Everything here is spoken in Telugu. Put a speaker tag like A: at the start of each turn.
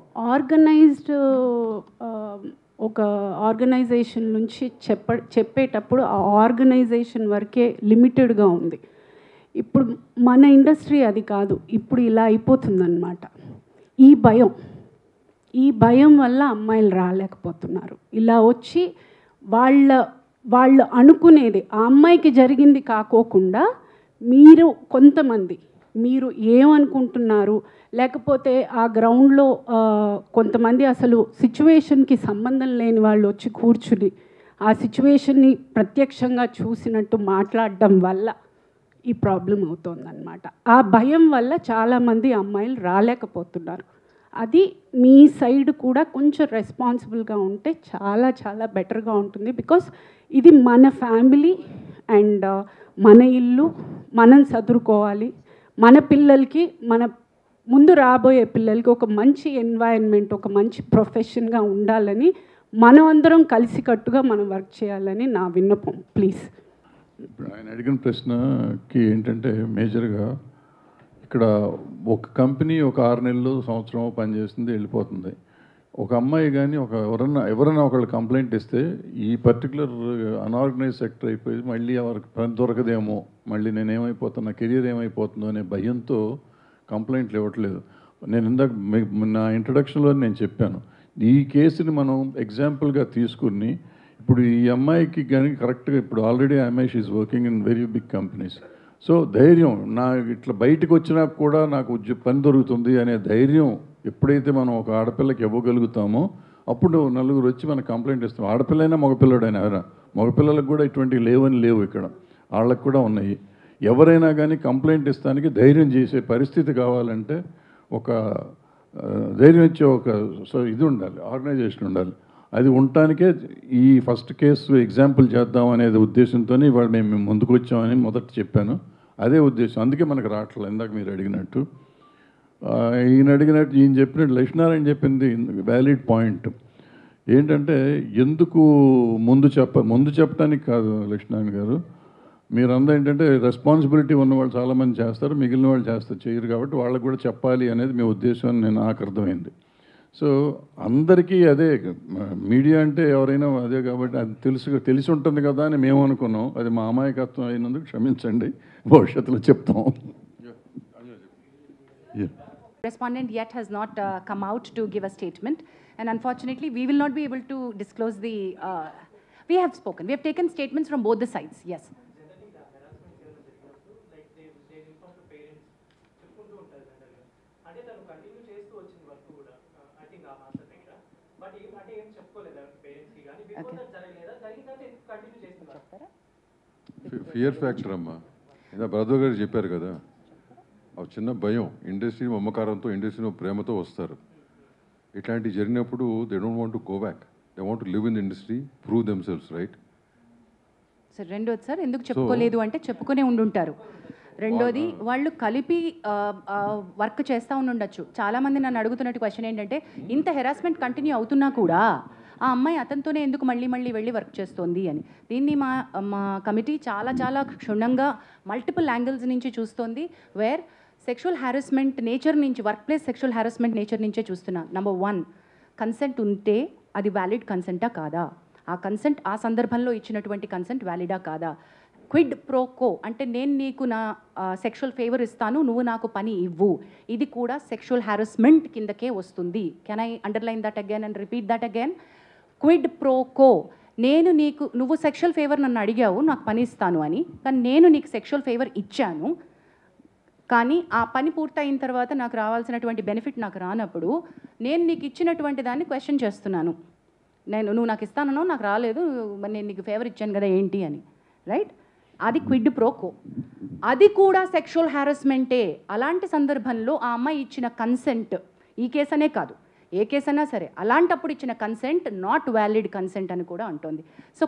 A: ఆర్గనైజ్డ్ ఒక ఆర్గనైజేషన్ నుంచి చెప్ప చెప్పేటప్పుడు ఆ ఆర్గనైజేషన్ వరకే లిమిటెడ్గా ఉంది ఇప్పుడు మన ఇండస్ట్రీ అది కాదు ఇప్పుడు ఇలా అయిపోతుందన్నమాట ఈ భయం ఈ భయం వల్ల అమ్మాయిలు రాలేకపోతున్నారు ఇలా వచ్చి వాళ్ళ వాళ్ళు అనుకునేది ఆ అమ్మాయికి జరిగింది కాకోకుండా మీరు కొంతమంది మీరు ఏమనుకుంటున్నారు లేకపోతే ఆ గ్రౌండ్లో కొంతమంది అసలు సిచ్యువేషన్కి సంబంధం లేని వాళ్ళు వచ్చి కూర్చుని ఆ సిచ్యువేషన్ని ప్రత్యక్షంగా చూసినట్టు మాట్లాడడం వల్ల ఈ ప్రాబ్లం అవుతోందన్నమాట ఆ భయం వల్ల చాలామంది అమ్మాయిలు రాలేకపోతున్నారు అది మీ సైడ్ కూడా కొంచెం రెస్పాన్సిబుల్గా ఉంటే చాలా చాలా బెటర్గా ఉంటుంది బికాస్ ఇది మన ఫ్యామిలీ అండ్ మన ఇల్లు మనం చదువుకోవాలి మన పిల్లలకి మన ముందు రాబోయే పిల్లలకి ఒక మంచి ఎన్వైరన్మెంట్ ఒక మంచి ప్రొఫెషన్గా ఉండాలని మనం అందరం కలిసికట్టుగా మనం వర్క్ చేయాలని నా విన్నపం ప్లీజ్
B: ఇప్పుడు ఆయన అడిగిన ప్రశ్నకి ఏంటంటే మేజర్గా ఇక్కడ ఒక కంపెనీ ఒక ఆరు నెలలు సంవత్సరం పనిచేస్తుంది వెళ్ళిపోతుంది ఒక అమ్మాయి కానీ ఒక ఎవరన్నా ఎవరైనా ఒకళ్ళు కంప్లైంట్ ఇస్తే ఈ పర్టికులర్ అన్ఆర్గనైజ్ సెక్టర్ అయిపోయి మళ్ళీ ఎవరికి పని దొరకదేమో మళ్ళీ నేను ఏమైపోతున్నా కెరీర్ ఏమైపోతుందో అనే భయంతో కంప్లైంట్లు ఇవ్వట్లేదు నేను ఇందాక మీ- నా ఇంట్రడక్షన్లో నేను చెప్పాను ఈ కేసుని మనం ఎగ్జాంపుల్గా తీసుకుని ఇప్పుడు ఈ అమ్మాయికి కానీ కరెక్ట్గా ఇప్పుడు ఆల్రెడీ అమ్మాయి she working in very big companies so ధైర్యం నా ఇట్లా బయటకు వచ్చినా కూడా నాకు ఉద్య పని దొరుకుతుంది అనే ధైర్యం ఎప్పుడైతే మనం ఒక ఆడపిల్లకి ఇవ్వగలుగుతామో అప్పుడు నలుగురు వచ్చి మనకు కంప్లైంట్ ఇస్తాం ఆడపిల్లైనా మగపిల్లడైనా ఎవరైనా మగపిల్లలకు కూడా ఇటువంటివి లేవని లేవు ఇక్కడ వాళ్ళకు కూడా ఉన్నాయి ఎవరైనా కానీ కంప్లైంట్ ఇస్తానికి ధైర్యం చేసే పరిస్థితి కావాలంటే ఒక ఆ, ధైర్యం ఇచ్చే ఒక సో ఇది ఉండాలి ఆర్గనైజేషన్ ఉండాలి అది ఉండటానికే ఈ ఫస్ట్ కేసు ఎగ్జాంపుల్ చేద్దాం అనేది ఉద్దేశంతోనే ఇవాళ మేము మేము ముందుకు వచ్చామని మొదట చెప్పాను అదే ఉద్దేశం అందుకే మనకు రావట్లేదు ఇందాక మీరు అడిగినట్టు ఆ, ఈయన అడిగినట్టు ఈయన చెప్పినట్టు లక్ష్మీనారాయణ చెప్పింది వ్యాలిడ్ పాయింట్ ఏంటంటే ఎందుకు ముందు చెప్ప ముందు చెప్పడానికి కాదు లక్ష్మీనారాయణ గారు మీరందరూ ఏంటంటే రెస్పాన్సిబిలిటీ ఉన్న వాళ్ళు చాలామంది చేస్తారు మిగిలిన వాళ్ళు చేస్తారు చేయరు కాబట్టి వాళ్ళకు కూడా చెప్పాలి అనేది మీ ఉద్దేశం అని నేను నాకు అర్థమైంది సో అందరికీ అదే మీడియా అంటే ఎవరైనా అదే కాబట్టి అది తెలుసు తెలిసి ఉంటుంది కదా అని మేము అనుకున్నాం అది మా అమాయకత్వం అయినందుకు క్షమించండి భవిష్యత్తులో చెప్తాం Yeah.
C: Respondent yet has not uh, come out to give a statement, and unfortunately, we will not be able to disclose the. Uh, we have spoken. We have taken statements from both the sides. Yes.
D: అంటే తను కంటిన్యూ చేస్తూ వచ్చింది వర్క్ కూడా ఐ థింక్ ఆ మాస్టర్ దగ్గర బట్ ఏం అంటే ఏం చెప్పుకోలేదు పేరెంట్స్ కి కానీ బిఫోర్ దట్ జరగలేదా జరిగిన తర్వాత కంటిన్యూ చేసింది వర్క్
E: ఫియర్ ఫ్యాక్టర్ అమ్మా ఇలా బ్రదర్ గారు చెప్పారు కదా ఆ చిన్న భయం ఇండస్ట్రీ మమకారంతో ఇండస్ట్రీలో ప్రేమతో వస్తారు ఇట్లాంటివి జరిగినప్పుడు they don't want to go back they want live in industry prove themselves right
C: sir రెండోది సార్ ఎందుకు చెప్పుకోలేదు అంటే చెప్పుకునే ఉండుంటారు రెండోది వాళ్ళు కలిపి వర్క్ చేస్తూ ఉండుండొచ్చు చాలామంది నన్ను అడుగుతున్నట్టు క్వశ్చన్ ఏంటంటే ఇంత హెరాస్మెంట్ కంటిన్యూ అవుతున్నా కూడా ఆ అమ్మాయి అతనితోనే ఎందుకు మళ్ళీ మళ్ళీ వెళ్ళి వర్క్ చేస్తోంది అని దీన్ని మా మా కమిటీ చాలా చాలా క్షుణ్ణంగా మల్టిపుల్ యాంగిల్స్ నుంచి చూస్తోంది వేర్ సెక్షువల్ హారాస్మెంట్ నేచర్ నుంచి workplace sexual harassment nature నుంచే చూస్తున్నా నెంబర్ వన్ కన్సెంట్ ఉంటే అది వ్యాలిడ్ కన్సెంటా కాదా ఆ కన్సెంట్ ఆ సందర్భంలో ఇచ్చినటువంటి కన్సెంట్ వ్యాలిడా కాదా క్విడ్ ప్రోకో అంటే నేను నీకు నా సెక్షువల్ ఫేవర్ ఇస్తాను నువ్వు నాకు పని ఇవ్వు ఇది కూడా సెక్షువల్ హారాస్మెంట్ కిందకే వస్తుంది can I underline that again and repeat that again quid pro quo నేను నీకు నువ్వు సెక్షువల్ ఫేవర్ నన్ను అడిగావు నాకు పని ఇస్తాను అని కానీ నేను నీకు సెక్షువల్ ఫేవర్ ఇచ్చాను కానీ ఆ పని పూర్తయిన తర్వాత నాకు రావాల్సినటువంటి బెనిఫిట్ నాకు రానప్పుడు నేను నీకు ఇచ్చినటువంటి దాన్ని క్వశ్చన్ చేస్తున్నాను నేను నువ్వు నాకు ఇస్తానో నాకు రాలేదు మరి నేను నీకు ఫేవర్ ఇచ్చాను కదా ఏంటి అని రైట్ అది క్విడ్ ప్రోకో అది కూడా సెక్షువల్ హారాస్మెంటే అలాంటి సందర్భంలో ఆ అమ్మాయి ఇచ్చిన కన్సెంట్ ఈ కేసు అనే కాదు ఏ కేసు అయినా సరే అలాంటప్పుడు ఇచ్చిన కన్సెంట్ నాట్ వ్యాలిడ్ కన్సెంట్ అని కూడా అంటోంది సో